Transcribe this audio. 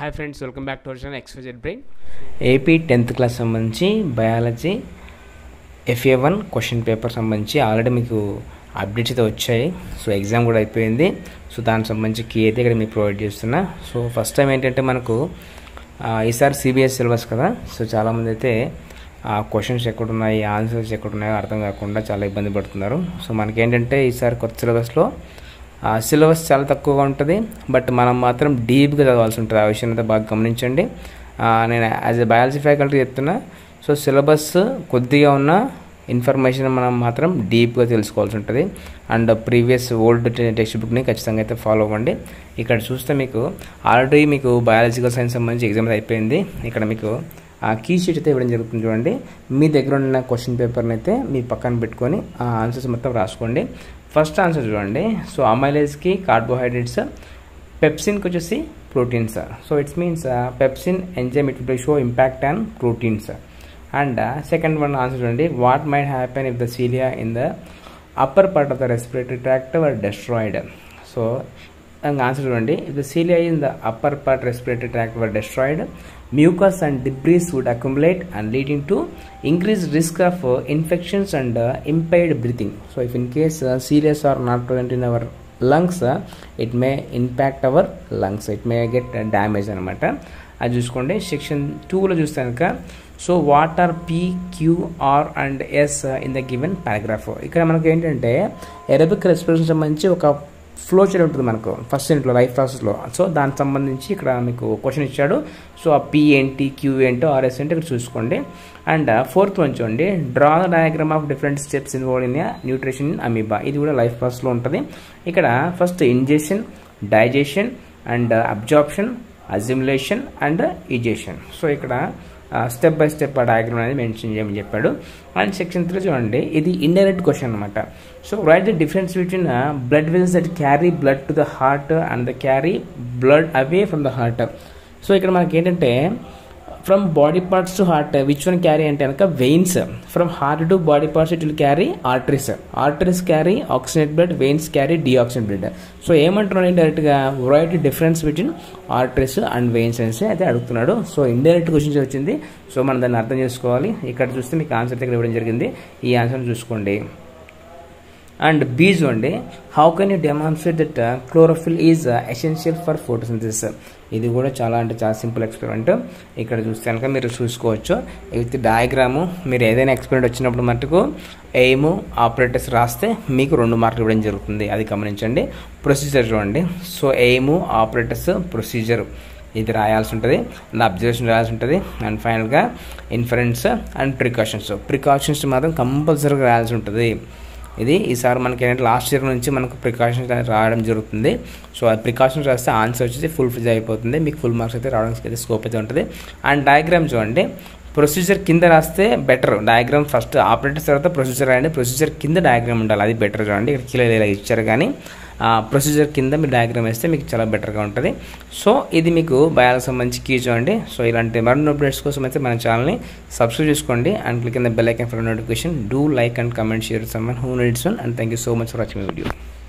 hi friends welcome back to version XYZ brain AP tenth class సంబంధించి biology FA one question paper సంబంధించి already మీకు updates అయితే వచ్చాయి so exam కూడా అయిపోయింది సో దానికి సంబంధించి కీ అయితే ఇక్కడ మీకు ప్రొవైడ్ చేస్తున్నా సో ఫస్ట్ టైం ఏంటంటే మనకు ఆ, ఈసారి సిబిఎస్ సిలబస్ కదా సో చాలామంది అయితే ఆ క్వశ్చన్స్ ఎక్కడున్నాయి ఆన్సర్స్ ఎక్కడున్నాయో అర్థం కాకుండా చాలా ఇబ్బంది పడుతున్నారు సో మనకేంటంటే ఈసారి కొత్త సిలబస్లో సిలబస్ చాలా తక్కువగా ఉంటుంది బట్ మనం మాత్రం డీప్గా చదవాల్సి ఉంటుంది ఆ విషయం అయితే బాగా గమనించండి ఆ, నేను యాజ్ ఎ బయాలజీ ఫ్యాకల్టీ చెప్తున్నా సో సిలబస్ కొద్దిగా ఉన్న ఇన్ఫర్మేషన్ మనం మాత్రం డీప్గా తెలుసుకోవాల్సి ఉంటుంది అండ్ ప్రీవియస్ ఓల్డ్ టెక్స్ట్ బుక్ని ఖచ్చితంగా అయితే ఫాలో అవ్వండి ఇక్కడ చూస్తే మీకు ఆల్రెడీ మీకు బయాలజికల్ సైన్స్ సంబంధించి ఎగ్జామ్ అయిపోయింది ఇక్కడ మీకు ఆ కీ షీట్ అయితే ఇవ్వడం జరుగుతుంది చూడండి మీ దగ్గర ఉన్న క్వశ్చన్ పేపర్ని అయితే మీ పక్కన పెట్టుకొని ఆ ఆన్సర్స్ మొత్తం రాసుకోండి ఫస్ట్ ఆన్సర్ చూడండి సో అమైలేజ్కి కార్బోహైడ్రేట్స్ పెప్సిన్కి వచ్చేసి proteins so it's means pepsin enzyme it will show impact and proteins and second one answer చూడండి what might happen if the cilia in the upper part of the respiratory tract were destroyed so answer చూడండి if the cilia in the upper part respiratory tract were destroyed mucus and debris would accumulate and leading to increased risk of uh, infections and uh, impaired breathing so if in case uh, serious are not present in our lungs uh, it may impact our lungs it may get uh, damage అనమాట అది చూసుకోండి section టూలో చూస్తే కనుక so what are P Q R and S in the given paragraph ఇక్కడ మనకు ఏంటంటే Arabic respiration సంబంధించి ఒక ఫ్లో చేయడం ఉంటుంది మనకు ఫస్ట్ ఇంట్లో లైఫ్ ప్రాసెస్లో సో దానికి సంబంధించి ఇక్కడ మీకు క్వశ్చన్ ఇచ్చాడు సో ఆ పి ఏంటి క్యూ ఏంటో ఆర్ఎస్ ఏంటి ఇక్కడ చూసుకోండి అండ్ ఫోర్త్ వన్ చూడండి draw the diagram of different steps involve in nutrition in amoeba ఇది కూడా లైఫ్ ప్రాసెస్లో ఉంటుంది ఇక్కడ first ingestion digestion and absorption assimilation and egestion so ఇక్కడ స్టెప్ బై స్టెప్ ఆ డయాగ్రామ్ అనేది మెన్షన్ చేయమని చెప్పాడు అండ్ సెక్షన్ త్రీ చూడండి ఇది ఇండైరెక్ట్ క్వశ్చన్ అనమాట so write the difference between blood vessels that carry blood to the heart and the carry blood away from the heart so ఇక్కడ మనకి ఏంటంటే from body parts to heart which one carry అంటే కనుక veins from heart to body parts it will carry arteries arteries carry oxygenate blood veins carry deoxygen blood so ఏమంటున్నాడు డైరెక్ట్గా write difference between arteries and veins అనేసి అయితే అడుగుతున్నాడు so indirect questions వచ్చింది so మనం దాన్ని అర్థం చేసుకోవాలి ఇక్కడ చూస్తే మీకు ఆన్సర్ దగ్గర ఇవ్వడం జరిగింది ఈ ఆన్సర్ చూసుకోండి అండ్ బీ చూడండి how can you demonstrate that chlorophyll is essential for photosynthesis ఇది కూడా చాలా అంటే చాలా సింపుల్ ఎక్స్పెరిమెంట్ ఇక్కడ చూస్తే కనుక మీరు చూసుకోవచ్చు విత్ డయాగ్రాము మీరు ఏదైనా ఎక్స్పెరిమెంట్ వచ్చినప్పుడు మటుకు ఎయిమ్ ఆపరేటర్స్ రాస్తే మీకు రెండు మార్కులు ఇవ్వడం జరుగుతుంది అది గమనించండి ప్రొసీజర్ చూడండి సో ఎయిమ్ ఆపరేటర్స్ ప్రొసీజర్ ఇది రాయాల్సి ఉంటుంది అండ్ అబ్జర్వేషన్ రాయాల్సి ఉంటుంది అండ్ ఫైనల్గా ఇన్ఫరెన్స్ అండ్ ప్రికాషన్స్ ప్రికాషన్స్ మాత్రం కంపల్సరీగా రాయాల్సి ఉంటుంది ఇది ఈసారి మనకి ఏంటంటే లాస్ట్ ఇయర్ నుంచి మనకు ప్రికాషన్స్ అనేది రావడం జరుగుతుంది సో ఆ ప్రికాషన్స్ రాస్తే ఆన్సర్ వచ్చేసి ఫుల్ ఫిజ్ అయిపోతుంది మీకు ఫుల్ మార్క్స్ అయితే రావడానికి అయితే స్కోప్ అయితే ఉంటుంది అండ్ డయాగ్రామ్ చూడండి ప్రొసీజర్ కింద రాస్తే బెటర్ డయాగ్రామ్ ఫస్ట్ ఆపరేటర్స్ తర్వాత ప్రొసీజర్ రాయండి ప్రొసీజర్ కింద డయాగ్రామ్ ఉండాలి అది బెటర్ చూడండి ఇక్కడ కిలో ఇలా ఇచ్చారు కానీ ప్రొసీజర్ కింద మీరు డయాగ్రామ్ వేస్తే మీకు చాలా బెటర్గా ఉంటుంది సో ఇది మీకు బయాలజీ సంబంధించి కీ చూడండి సో ఇలాంటి మరిన్ని అప్డేట్స్ కోసం అయితే మన ఛానల్ని సబ్స్క్రైబ్ చేసుకోండి and click in the bell icon for notification do like and comment share someone who needs one and thank you so much for watching video